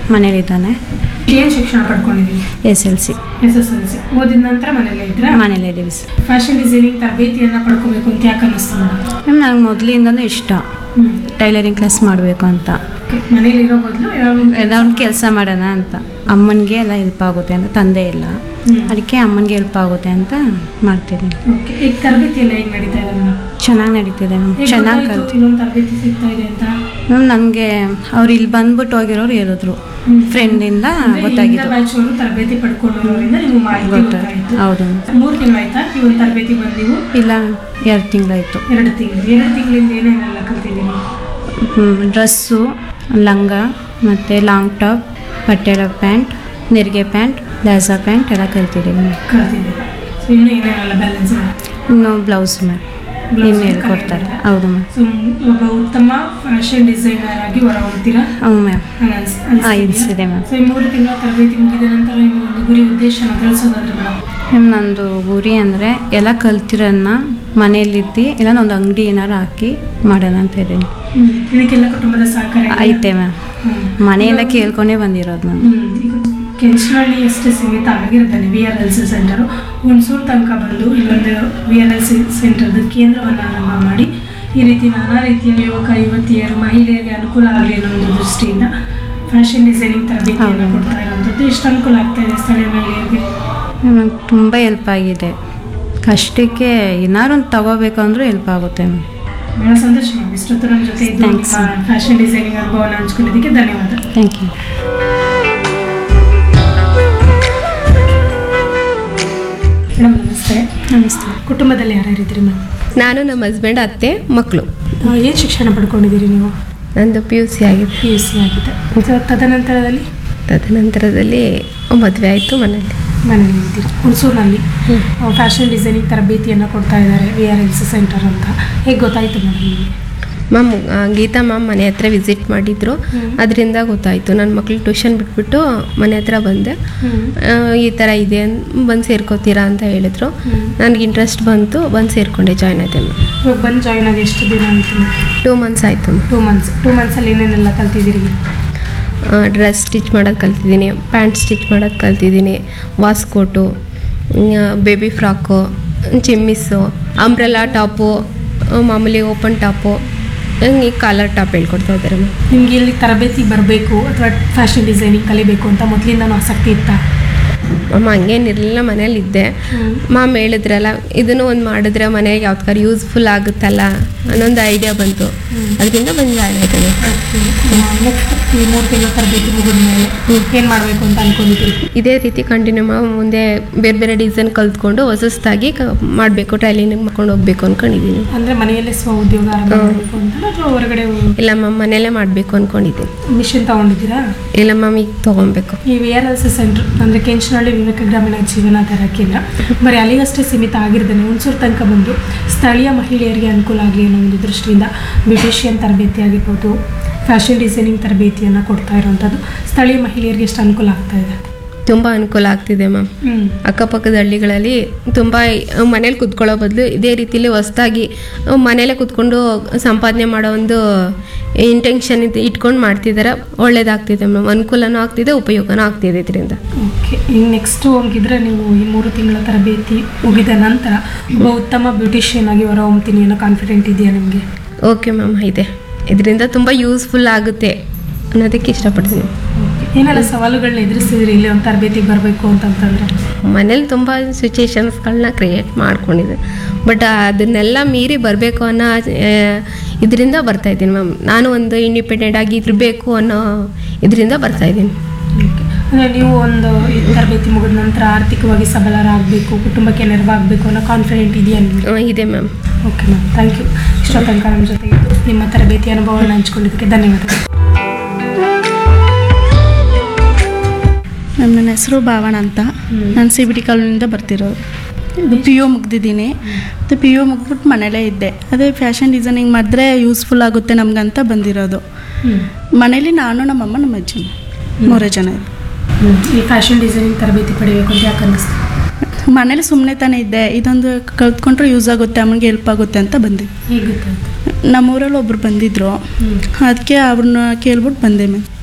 ಮನೇಲಿದ್ದಾನೆ ಏನು ಶಿಕ್ಷಣ ಪಡ್ಕೊಂಡಿದ್ದೀವಿ S L C S S L C ಓದಿದ ನಂತರ ಮನೇಲೇ ಇದ್ರ ಮನೇಲೇ ಇದ್ದೀವಿ ಸರ್ ಫ್ಯಾಷನ್ ಡಿಸೈನಿಂಗ್ ತರಬೇತಿಯನ್ನ ಪಡ್ಕೋಬೇಕು ಅಂತ ಯಾಕೆ ಅನ್ನಿಸ್ತು ಮೇಡಮ್ ನನಗೆ ಮೊದಲಿಂದನೂ ಇಷ್ಟ ಹ್ಮ್ ಟೈಲರಿಂಗ್ ಕ್ಲಾಸ್ ಮಾಡಬೇಕು ಅಂತ ಮನೇಲಿ ಇರೋ ಬದಲು ಏನೋ ಒಂದು ಕೆಲಸ ಮಾಡೋಣ ಅಂತ ಅಮ್ಮನಿಗೆ ಎಲ್ಲ ಹೆಲ್ಪ್ ಆಗುತ್ತೆ ಅಂತ ತಂದೆ ಇಲ್ಲ ಅದಕ್ಕೆ ಅಮ್ಮನಿಗೆ ಹೆಲ್ಪ್ ಆಗುತ್ತೆ ಅಂತ ಮಾಡ್ತಿದ್ದೀನಿ ಓಕೆ ಈಗ ತರಬೇತಿ ಎಲ್ಲ ಹೆಂಗ್ ನಡೀತಾ ಇದೆ ಮೇಡಮ್ ಚೆನ್ನಾಗಿ ನಡೀತಿದೆ ಮ್ಯಾಮ್ ಚೆನ್ನಾಗಿ ಕಲ್ತು ಇನ್ನೊಂದು ತರಬೇತಿ ಸಿಗ್ತಾ ಇದೆ ಅಂತ ಮ್ಯಾಮ್ ನನಗೆ ಅವ್ರು ಇಲ್ಲಿ ಬಂದ್ಬಿಟ್ಟು ಹೋಗಿರೋರು ಹೇಳಿದ್ರು ಫ್ರೆಂಡಿಂದ ಗೊತ್ತಾಗಿದ್ದು ಬ್ಯಾಚ್ ಅವರು ತರಬೇತಿ ಪಡ್ಕೊಂಡಿರೋದ್ರಿಂದ ನಿಮ್ಗೆ ಮಾಹಿತಿ ಗೊತ್ತಾಯಿತು ಹೌದು ಮೂರು ತಿಂಗಳಾಯ್ತಾ ಈ ಒಂದು ತರಬೇತಿ ಬಂದು ನೀವು ಇಲ್ಲ ಎರಡು ತಿಂಗಳಾಯಿತು ಎರಡು ತಿಂಗಳು ಎರಡು ತಿಂಗಳಿಂದ ಏನೇನೆಲ್ಲ ಕಲ್ತಿದ್ದೀನಿ ಡ್ರೆಸ್ಸು ಲಂಗ ಮತ್ತು ಲಾಂಗ್ ಟಾಪ್ ಪಟ್ಟೆಲ ಪ್ಯಾಂಟ್ ನೆರಿಗೆ ಪ್ಯಾಂಟ್ ಲಾಸಾ ಪ್ಯಾಂಟ್ ಎಲ್ಲ ಕಲ್ತಿದ್ದೀವಿ ಕಲ್ತಿದ್ದೀನಿ ಸೊ ಇನ್ನೂ ಏನೇನೆಲ್ಲ ಬ್ಯಾಲೆನ್ಸ್ ಇದೆ ಇನ್ನು ಬ್ಲೌಸ್ ಮ್ಯಾಮ್ ಇನ್ನು ಹೇಳ್ಕೊಡ್ತಾರೆ ಹೌದು ಮ್ಯಾಮ್ ಸೊ ಒಬ್ಬ ಉತ್ತಮ ಫ್ಯಾಷನ್ ಡಿಸೈನರ್ ಆಗಿ ಹೊರ ಹೋಗ್ತೀರಾ ಹ್ಞೂ ಮ್ಯಾಮ್ ಹಂಗ್ ಅನ್ಸ್- ಅನ್ಸ್ತಿದ್ಯಾ? ಅನಿಸಿದೆ ಮ್ಯಾಮ್ ಸೊ ಈ ಮೂರು ತಿಂಗಳ ತರಬೇತಿ ಮುಗಿದ ನಂತರ ನಿಮ್ಮ ಒಂದು ಗುರಿ ಉದ್ದೇಶನ ತಿಳಿಸೋದಾದ್ರೆ ಮೇಡಮ್ ಮ್ಯಾಮ್ ನಂದು ಗುರಿ ಅಂದರೆ ಎಲ್ಲ ಕಲ್ತಿರೋನ್ನ ಮನೆಯಲ್ಲಿದ್ದು ಇಲ್ಲ ಒಂದು ಅಂಗಡಿ ಏನಾರು ಹಾಕಿ ಮಾಡೋಣ ಅಂತ ಇದ್ದೀನಿ ಇದಕ್ಕೆಲ್ಲ ಕುಟುಂಬದ ಸಹಕಾರ ಇದೆಯಾ? ಐತೆ ಮ್ಯಾಮ್ ಹ್ಮ್. ಮನೆಯಿಂದ ಕೇಳ್ಕೊಂಡೇ ಬಂದಿರೋದು ನಾನು ಹ್ಮ್. ಈಗ ಕೆಂಚನಹಳ್ಳಿ ಅಷ್ಟೇ ಸೀಮಿತ ಆಗಿರ್ತಾನೆ V R L C centre Hunsur ತನಕ ಬಂದು ಇಲ್ಲೊಂದು ವಿ ಆರ್ ಎಲ್ ಸಿ ಸೆಂಟರ್ದು ಕೇಂದ್ರವನ್ನು ಆರಂಭ ಮಾಡಿ ಈ ರೀತಿ ನಾನಾ ರೀತಿಯ ಯುವಕ ಯುವತಿಯರು ಮಹಿಳೆಯರಿಗೆ ಅನುಕೂಲ ಆಗಲಿ ಅನ್ನೋ ಒಂದು ದೃಷ್ಟಿಯಿಂದ ಫ್ಯಾಷನ್ ಡಿಸೈನಿಂಗ್ ತರಬೇತಿಯನ್ನು ಹೌದು. ಕೊಡ್ತಾ ಇರುವಂಥದ್ದು ಎಷ್ಟು ಅನುಕೂಲ ಆಗ್ತಾ ಇದೆ ಸ್ಥಳೀಯ ಮಹಿಳೆಯರಿಗೆ ನಂಗೆ ತುಂಬ ಹೆಲ್ಪ್ ಆಗಿದೆ ಕಷ್ಟಕ್ಕೆ ಏನಾರು ಒಂದು ತಗೋಬೇಕು ಅಂದರೂ ಹೆಲ್ಪ್ ಆಗುತ್ತೆ ಮ್ಯಾಮ್ ಬಹಳ ಸಂತೋಷ ಮ್ಯಾಮ್ ಇಷ್ಟೊತ್ತು ನಮ್ಮ ಜೊತೆ ಇದ್ದು Thanks. ಫ್ಯಾಷನ್ ಡಿಸೈನಿಂಗ್ ಅನುಭವನ ಹಂಚ್ಕೊಂಡಿದ್ದಕ್ಕೆ ಧನ್ಯವಾದ ಥ್ಯಾಂಕ್ ಯು ಮೇಡಮ್ ನಮಸ್ತೆ ನಮಸ್ತೆ ಕುಟುಂಬದಲ್ಲಿ ಯಾರ್ಯಾರಿದ್ದೀರಿ ಮ್ಯಾಮ್ ನಾನು ನಮ್ಮ ಹಸ್ಬೆಂಡ್ ಅತ್ತೆ ಮಕ್ಕಳು ಏನು ಶಿಕ್ಷಣ ಪಡ್ಕೊಂಡಿದ್ದೀರಿ ನೀವು ನಂದು ಪಿ ಯು ಸಿ ಆಗಿದೆ ಪಿ ಯು ಸಿ ಆಗಿದೆ ಸೊ ತದನಂತರದಲ್ಲಿ ತದನಂತರದಲ್ಲಿ ಮದುವೆ ಆಯಿತು ಮನೇಲಿ ಮನೇಲಿ ಇದ್ದೀರಿ ಹುಣಸೂರಿನಲ್ಲಿ ಫ್ಯಾಷನ್ ಡಿಸೈನಿಂಗ್ ತರಬೇತಿಯನ್ನು ಕೊಡ್ತಾ ಇದ್ದಾರೆ V R L C centre ಅಂತ ಹೇಗೆ ಗೊತ್ತಾಯಿತು ಮೇಡಮ್ ನಿಮಗೆ ಮ್ಯಾಮ್ ಆ, ಗೀತಾ ಮ್ಯಾಮ್ ಮನೆ ಹತ್ರ ವಿಸಿಟ್ ಮಾಡಿದ್ರು ಅದರಿಂದ ಗೊತ್ತಾಯಿತು ನನ್ನ ಮಕ್ಳು ಟ್ಯೂಷನ್ ಬಿಟ್ಬಿಟ್ಟು ಮನೆ ಹತ್ರ ಬಂದೆ ಆ, ಈ ಥರ ಇದೆ ಬಂದು ಸೇರ್ಕೋತೀರಾ ಅಂತ ಹೇಳಿದ್ರು ನನಗೆ ಇಂಟ್ರೆಸ್ಟ್ ಬಂತು ಬಂದು ಸೇರಿಕೊಂಡೆ ಜಾಯ್ನ್ ಆಯ್ತೆ ಮ್ಯಾಮ್ ಇವಾಗ ಬಂದು ಜಾಯ್ನ್ ಆಗಿ ಎಷ್ಟು ದಿನ ಆಯಿತು ಟೂ ಮಂತ್ಸ್ ಆಯಿತು ಟೂ ಮಂತ್ಸ್ ಟೂ ಮಂತ್ಸಲ್ಲಿ ಏನೇನೆಲ್ಲ ಕಲ್ತಿದ್ದೀರಿ ಡ್ರೆಸ್ ಸ್ಟಿಚ್ ಮಾಡೋದು ಕಲ್ತಿದ್ದೀನಿ ಪ್ಯಾಂಟ್ ಸ್ಟಿಚ್ ಮಾಡೋದು ಕಲ್ತಿದ್ದೀನಿ waistcoat baby frock chemise umbrella top ಮಾಮೂಲಿ ಓಪನ್ ಟಾಪು ಹಂಗೆ ಕಾಲರ್ ಟಾಪ್ ಹೇಳ್ಕೊಡ್ತಾ ಇದ್ದಾರೆ ಮ್ಯಾಮ್ ನಿಮಗೆ ಇಲ್ಲಿ ತರಬೇತಿ ಬರಬೇಕು ಅಥವಾ ಫ್ಯಾಷನ್ ಡಿಸೈನಿಂಗ್ ಕಲಿಬೇಕು ಅಂತ ಮೊದಲಿಂದನೂ ಆಸಕ್ತಿ ಇತ್ತಾ ಅಮ್ಮ ಹಂಗೇನಿರಲಿಲ್ಲ ಮನೇಲಿ ಇದ್ದೆ ಮಾಮ್ ಹೇಳಿದ್ರಲ್ಲ ಇದನ್ನು ಒಂದು ಮಾಡಿದ್ರೆ ಮನೆಗೆ ಯಾವ್ದಕ್ಕಾರ ಯೂಸ್ಫುಲ್ ಆಗುತ್ತಲ್ಲ ಅನ್ನೊಂದು ಐಡಿಯಾ ಬಂತು ಅದರಿಂದ ಬಂದು ಜಾಯ್ನ್ ಆಯ್ತು ನೆಕ್ಸ್ಟ್ ಈ ಮೂರು ತಿಂಗಳ ತರಬೇತಿ ಮುಗಿದ ಮೇಲೆ ಏನು ಮಾಡಬೇಕು ಅಂತ ಅನ್ಕೊಂಡಿದ್ದೀರಿ ಇದೇ ರೀತಿ ಕಂಟಿನ್ಯೂ ಮಾಡಿ ಮುಂದೆ ಬೇರೆ ಬೇರೆ ಡಿಸೈನ್ ಕಲ್ತ್ಕೊಂಡು ಹೊಸದಾಗಿ ಕ ಮಾಡಬೇಕು ಟ್ರೈಲಿಂಗ್ ಮಾಡ್ಕೊಂಡು ಹೋಗ್ಬೇಕು ಅಂದ್ಕೊಂಡಿದ್ದೀನಿ ಅಂದರೆ ಮನೆಯಲ್ಲೇ ಸ್ವ ಉದ್ಯೋಗ ಆರಂಭ ಮಾಡಬೇಕು ಅಂತ ಅಥವಾ ಹೊರಗಡೆ ಇಲ್ಲ ಮ್ಯಾಮ್ ಮನೇಲೇ ಮಾಡಬೇಕು ಅಂದ್ಕೊಂಡಿದ್ದೀನಿ ಮಿಷನ್ ತಗೊಂಡಿದ್ದೀರಾ ಇಲ್ಲ ಮ್ಯಾಮ್ ಈಗ ತೊಗೊಬೇಕು ಈ V R L C centre ಅಂದರೆ ಕೆಂಚನಹಳ್ಳಿ ವಿವೇಕ ಗ್ರಾಮೀಣ ಜೀವನಾಧಾರ ಕೇಂದ್ರ ಬರೀ ಅಲ್ಲಿಗಷ್ಟೇ ಸೀಮಿತ ಆಗಿರ್ದೇನೆ ಹುಣಸೂರು ತನಕ ಬಂದು ಸ್ಥಳೀಯ ಮಹಿಳೆಯರಿಗೆ ಅನುಕೂಲ ಆಗಲಿ ಅನ್ನೋ ಒಂದು ದೃಷ್ಟಿಯಿಂದ ಬ್ಯೂಟಿಷಿಯನ್ ತರಬೇತಿ ಆಗಿರ್ಬೋದು ಫ್ಯಾಷನ್ ಡಿಸೈನಿಂಗ್ ತರಬೇತಿಯನ್ನು ಕೊಡ್ತಾ ಇರುವಂಥದ್ದು ಸ್ಥಳೀಯ ಮಹಿಳೆಯರಿಗೆ ಎಷ್ಟು ಅನುಕೂಲ ಆಗ್ತಾ ಇದೆ ತುಂಬ ಅನುಕೂಲ ಆಗ್ತಿದೆ ಮ್ಯಾಮ್ ಹ್ಞೂ ಅಕ್ಕಪಕ್ಕದ ಹಳ್ಳಿಗಳಲ್ಲಿ ತುಂಬ ಮನೇಲಿ ಕುತ್ಕೊಳ್ಳೋ ಬದಲು ಇದೇ ರೀತಿಲಿ ಹೊಸ್ದಾಗಿ ಮನೇಲೆ ಕುತ್ಕೊಂಡು ಸಂಪಾದನೆ ಮಾಡೋ ಒಂದು ಇಂಟೆನ್ಷನ್ ಇಟ್ಕೊಂಡು ಮಾಡ್ತಿದ್ದಾರೆ ಒಳ್ಳೇದಾಗ್ತಿದೆ ಮ್ಯಾಮ್ ಅನುಕೂಲನೂ ಆಗ್ತಿದೆ ಉಪಯೋಗನೂ ಆಗ್ತಿದೆ ಇದರಿಂದ ಓಕೆ ಇನ್ನು ನೆಕ್ಸ್ಟು ಹೋಗಿದ್ರೆ ನೀವು ಈ ಮೂರು ತಿಂಗಳ ತರಬೇತಿ ಮುಗಿದ ನಂತರ ಒಬ್ಬ ಉತ್ತಮ ಬ್ಯೂಟಿಷಿಯನ್ ಆಗಿ ಹೊರ ಹೊಮ್ತೀನಿ ಅನ್ನೋ ಕಾನ್ಫಿಡೆಂಟ್ ಇದೆಯಾ ನಿಮಗೆ ಓಕೆ ಮ್ಯಾಮ್ ಇದೆ ಇದರಿಂದ ತುಂಬ ಯೂಸ್ಫುಲ್ ಆಗುತ್ತೆ ಅನ್ನೋದಕ್ಕೆ ಇಷ್ಟಪಡ್ತೀನಿ ಏನೆಲ್ಲ ಸವಾಲುಗಳನ್ನ ಎದುರಿಸಿದ್ರಿ ಇಲ್ಲಿ ಒಂದು ತರಬೇತಿಗೆ ಬರಬೇಕು ಅಂತಂತಂದ್ರೆ ಮನೇಲಿ ತುಂಬ ಸಿಚುಯೇಷನ್ಸ್ಗಳನ್ನ ಕ್ರಿಯೇಟ್ ಮಾಡ್ಕೊಂಡಿದ್ದೆ ಬಟ್ ಅದನ್ನೆಲ್ಲ ಮೀರಿ ಬರಬೇಕು ಅನ್ನೋ ಇದರಿಂದ ಬರ್ತಾಯಿದ್ದೀನಿ ಮ್ಯಾಮ್ ನಾನು ಒಂದು ಇಂಡಿಪೆಂಡೆಂಟ್ ಆಗಿ ಇರಬೇಕು ಅನ್ನೋ ಇದರಿಂದ ಬರ್ತಾಯಿದ್ದೀನಿ ಅಂದರೆ ನೀವು ಒಂದು ಈ ತರಬೇತಿ ಮುಗಿದ ನಂತರ ಆರ್ಥಿಕವಾಗಿ ಸಬಲರಾಗಬೇಕು ಕುಟುಂಬಕ್ಕೆ ನೆರವಾಗಬೇಕು ಅನ್ನೋ ಕಾನ್ಫಿಡೆಂಟ್ ಇದೆಯಾ ನಿಮಗೆ ಇದೆ ma'am okay ma'am thank you ಇಷ್ಟೋ ತನಕ ನಮ್ಮ ಜೊತೆ ಇದ್ದು ನಿಮ್ಮ ತರಬೇತಿ ಅನುಭವವನ್ನು ಹಂಚ್ಕೊಂಡಿದ್ದಕ್ಕೆ ಧನ್ಯವಾದಗಳು ನನ್ನ ಹೆಸರು ಭಾವನ ಅಂತ ನಾನು ಸಿ ಬಿ ಟಿ ಕಾಲೋನಿಯಿಂದ ಬರ್ತಿರೋದು ಇದು ಪಿ ಯು ಮುಗ್ದಿದ್ದೀನಿ ಮತ್ತು ಪಿ ಯು ಮುಗ್ಬಿಟ್ಟು ಮನೇಲೇ ಇದ್ದೆ ಅದೇ ಫ್ಯಾಷನ್ ಡಿಸೈನಿಂಗ್ ಮಾಡಿದ್ರೆ ಯೂಸ್ಫುಲ್ ಆಗುತ್ತೆ ನಮಗಂತ ಬಂದಿರೋದು ಮನೇಲಿ ನಾನು ನಮ್ಮಮ್ಮ ನಮ್ಮ ಅಜ್ಜಿ ಮೂರೇ ಜನ ಇದ್ವಿ. ಈ ಫ್ಯಾಷನ್ ಡಿಸೈನಿಂಗ್ ತರಬೇತಿ ಪಡಿಬೇಕು ಅಂತ ಯಾಕೆ ಅನ್ನಿಸ್ತು ಮನೇಲಿ ಸುಮ್ಮನೆ ತಾನೇ ಇದ್ದೆ ಇದೊಂದು ಕಲ್ತ್ಕೊಂಡ್ರೆ ಯೂಸ್ ಆಗುತ್ತೆ ಅಮ್ಮನಿಗೆ ಹೆಲ್ಪ್ ಆಗುತ್ತೆ ಅಂತ ಬಂದೆ ಹೇಗೆ ಗೊತ್ತಾಯ್ತು ನಮ್ಮೂರಲ್ಲಿ ಒಬ್ರು ಬಂದಿದ್ರು ಅದಕ್ಕೆ ಅವ್ರನ್ನ ಕೇಳ್ಬಿಟ್ಟು ಬಂದೆ ಮ್ಯಾಮ್